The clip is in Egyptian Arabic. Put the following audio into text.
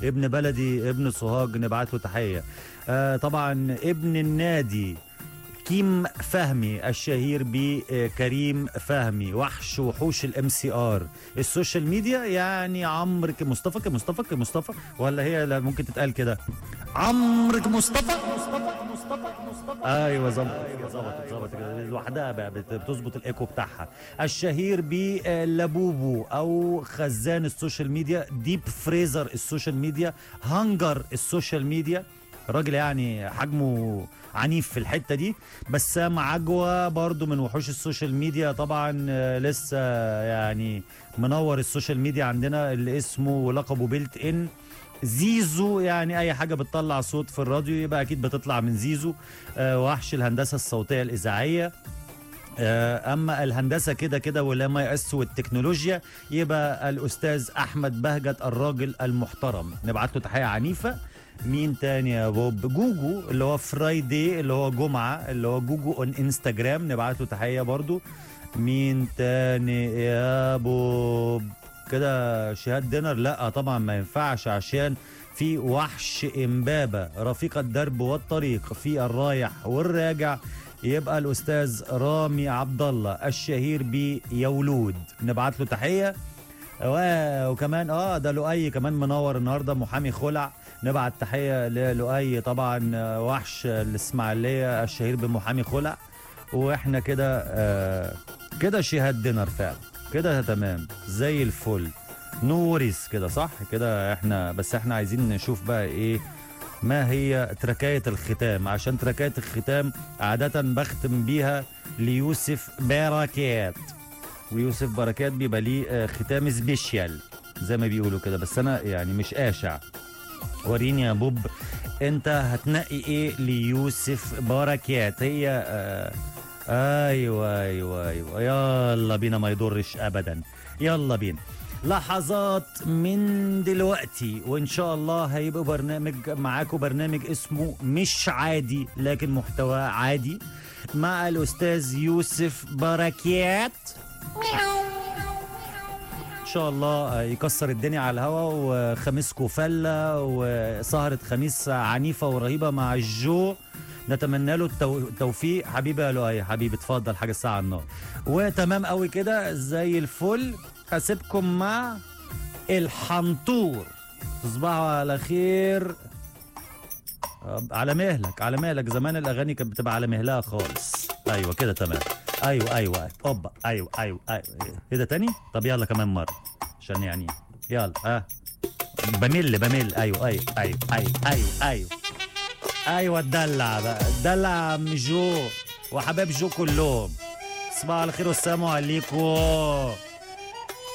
ابن بلدي ابن سوهاج نبعت له تحيه آه طبعا ابن النادي كيم فهمي الشهير بكريم فهمي وحش وحوش الام سي ار السوشيال ميديا يعني عمرو ك- مصطفى ك- مصطفى ك- مصطفى ولا هي لا ممكن تتقال كده عمرو ك- مصطفى ايوه ظبطت ظبطت ظبطت كده لوحدها بقى بت- بتظبط الايكو بتاعها الشهير بلابوبو او خزان السوشيال ميديا ديب فريزر السوشيال ميديا هانجر السوشيال ميديا راجل يعني حجمه عنيف في الحته دي بسام عجوه برضو من وحوش السوشيال ميديا طبعا آه، لسه يعني منور السوشيال ميديا عندنا اللي اسمه ولقبه بيلت ان زيزو يعني اي حاجه بتطلع صوت في الراديو يبقى اكيد بتطلع من زيزو آه، وحش الهندسه الصوتيه الاذاعيه آه، اما الهندسه كده كده ولا ما يأس والتكنولوجيا يبقى الاستاذ احمد بهجت الراجل المحترم نبعت له تحيه عنيفه مين تاني يا بوب جوجو اللي هو فرايدي اللي هو جمعه اللي هو جوجو اون انستجرام نبعت له تحيه برضو مين تاني يا بوب كده شهاد دينر لا طبعا ما ينفعش عشان في وحش امبابه رفيق الدرب والطريق في الرايح والراجع يبقى الاستاذ رامي عبد الله الشهير بيولود نبعت له تحيه و- وكمان اه ده لؤي كمان منور النهارده محامي خلع نبعت تحيه للؤي طبعا آه، وحش الاسماعيليه الشهير بمحامي خلع واحنا كده آه كده شهاد دينر فعلا كده تمام زي الفل نو وريز كده صح كده احنا بس احنا عايزين نشوف بقى ايه ما هي تركاية الختام عشان تركاية الختام عادة بختم بيها ليوسف بركات ويوسف بركات بيبقى ليه آه، ختام سبيشيال زي ما بيقولوا كده بس انا يعني مش قاشع وريني يا بوب انت هتنقي ايه ليوسف بركات هي آه ايوه ايوه ايوه يلا بينا ما يضرش ابدا يلا بينا لحظات من دلوقتي وان شاء الله هيبقى برنامج معاكم برنامج اسمه مش عادي لكن محتوى عادي مع الاستاذ يوسف بركات ان شاء الله يكسر الدنيا على الهوا وخميسكو فله وسهره خميس عنيفه ورهيبه مع الجو نتمنى له التو- التوفيق حبيبي يا لؤي حبيبي اتفضل حاجه الساعه على النار وتمام قوي كده زي الفل هسيبكم مع الحنطور تصبحوا على خير على مهلك على مهلك زمان الاغاني كانت بتبقى على مهلها خالص ايوه كده تمام ايوه ايوه أيوة. اوبا ايوه ايوه ايوه ايه ده تاني طب يلا كمان مره عشان يعني يلا ها بمل بمل ايوه ايوه ايوه ايوه ايوه ايوه ايوه الدلع بقى الدلع يا عم جو وحبايب جو كلهم تصبحوا على خير والسلام عليكم